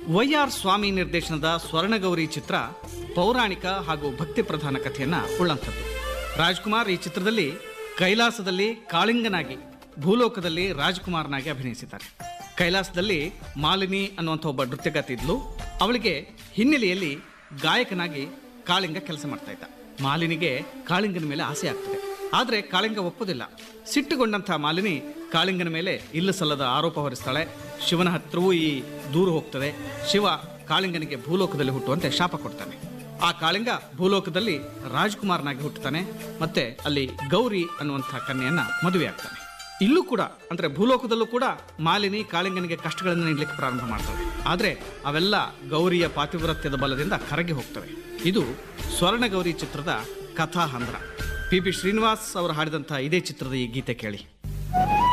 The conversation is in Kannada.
ವೈ ಆರ್ ಸ್ವಾಮಿ ನಿರ್ದೇಶನದ ಸ್ವರ್ಣಗೌರಿ ಚಿತ್ರ ಪೌರಾಣಿಕ ಹಾಗೂ ಭಕ್ತಿ ಪ್ರಧಾನ ಕಥೆಯನ್ನ ಉಳ್ಳಂಥದ್ದು ರಾಜ್ಕುಮಾರ್ ಈ ಚಿತ್ರದಲ್ಲಿ ಕೈಲಾಸದಲ್ಲಿ ಕಾಳಿಂಗನಾಗಿ ಭೂಲೋಕದಲ್ಲಿ ರಾಜ್ಕುಮಾರ್ನಾಗಿ ಅಭಿನಯಿಸಿದ್ದಾರೆ ಕೈಲಾಸದಲ್ಲಿ ಮಾಲಿನಿ ಅನ್ನುವಂಥ ಒಬ್ಬ ನೃತ್ಯಗಾತಿ ಇದ್ಲು ಅವಳಿಗೆ ಹಿನ್ನೆಲೆಯಲ್ಲಿ ಗಾಯಕನಾಗಿ ಕಾಳಿಂಗ ಕೆಲಸ ಮಾಡ್ತಾ ಇದ್ದ ಮಾಲಿನಿಗೆ ಕಾಳಿಂಗನ ಮೇಲೆ ಆಸೆ ಆಗ್ತದೆ ಆದರೆ ಕಾಳಿಂಗ ಒಪ್ಪೋದಿಲ್ಲ ಸಿಟ್ಟುಗೊಂಡಂಥ ಮಾಲಿನಿ ಕಾಳಿಂಗನ ಮೇಲೆ ಇಲ್ಲ ಸಲ್ಲದ ಆರೋಪ ಹೊರಿಸ್ತಾಳೆ ಶಿವನ ಹತ್ರವೂ ಈ ದೂರ ಹೋಗ್ತದೆ ಶಿವ ಕಾಳಿಂಗನಿಗೆ ಭೂಲೋಕದಲ್ಲಿ ಹುಟ್ಟುವಂತೆ ಶಾಪ ಕೊಡ್ತಾನೆ ಆ ಕಾಳಿಂಗ ಭೂಲೋಕದಲ್ಲಿ ರಾಜ್ಕುಮಾರ್ನಾಗಿ ಹುಟ್ಟುತ್ತಾನೆ ಮತ್ತೆ ಅಲ್ಲಿ ಗೌರಿ ಅನ್ನುವಂಥ ಕನ್ಯೆಯನ್ನ ಮದುವೆ ಆಗ್ತಾನೆ ಇಲ್ಲೂ ಕೂಡ ಅಂದ್ರೆ ಭೂಲೋಕದಲ್ಲೂ ಕೂಡ ಮಾಲಿನಿ ಕಾಳಿಂಗನಿಗೆ ಕಷ್ಟಗಳನ್ನು ನೀಡಲಿಕ್ಕೆ ಪ್ರಾರಂಭ ಮಾಡ್ತಾಳೆ ಆದ್ರೆ ಅವೆಲ್ಲ ಗೌರಿಯ ಪಾತಿವ್ರತ್ಯದ ಬಲದಿಂದ ಕರಗಿ ಹೋಗ್ತವೆ ಇದು ಸ್ವರ್ಣಗೌರಿ ಚಿತ್ರದ ಕಥಾಹಂದ್ರ ಪಿ ಪಿ ಶ್ರೀನಿವಾಸ್ ಅವರು ಹಾಡಿದಂಥ ಇದೇ ಚಿತ್ರದ ಈ ಗೀತೆ ಕೇಳಿ